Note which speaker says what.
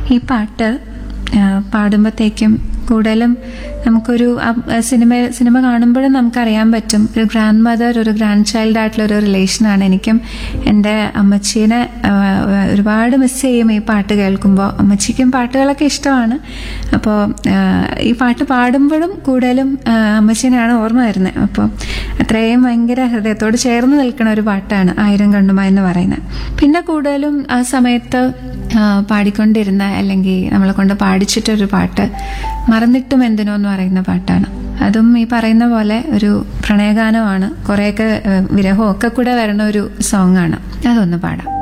Speaker 1: ഈ പാട്ട് ആ, പാടുമ്പോഴത്തേക്കും കൂടുതലും നമുക്കൊരു ആ, സിനിമ സിനിമ കാണുമ്പോഴും നമുക്കറിയാൻ പറ്റും ഒരു ഗ്രാൻഡ് മദർ ഒരു ഗ്രാൻഡ് ചൈൽഡ് ആയിട്ടുള്ള ഒരു റിലേഷനാണ് എനിക്കും എൻ്റെ അമ്മച്ചീനെ ആ, ഒരുപാട് മിസ് ചെയ്യും ഈ പാട്ട് കേൾക്കുമ്പോൾ അമ്മച്ചിക്കും പാട്ടുകളൊക്കെ ഇഷ്ടമാണ് അപ്പോൾ ഈ പാട്ട് പാടുമ്പോഴും കൂടുതലും ആ, അമ്മച്ചീനെയാണ് ഓർമ്മ വരുന്നത് അപ്പോൾ അത്രയും ഭയങ്കര ഹൃദയത്തോട് ചേർന്ന് നിൽക്കുന്ന ഒരു പാട്ടാണ് ആയിരം കണ്ണുമ എന്ന് പറയുന്നത് പിന്നെ കൂടുതലും ആ സമയത്ത് ആ, പാടിക്കൊണ്ടിരുന്ന അല്ലെങ്കിൽ നമ്മളെ കൊണ്ട് പാടിച്ചിട്ടൊരു പാട്ട് മറന്നിട്ടും എന്തിനോ എന്ന് പറയുന്ന പാട്ടാണ് അതും ഈ പറയുന്ന പോലെ ഒരു പ്രണയഗാനമാണ് കുറേയൊക്കെ ആ, വിരഹവും ഒക്കെ കൂടെ വരുന്ന ഒരു സോങ് ആണ് അതൊന്ന് പാടാം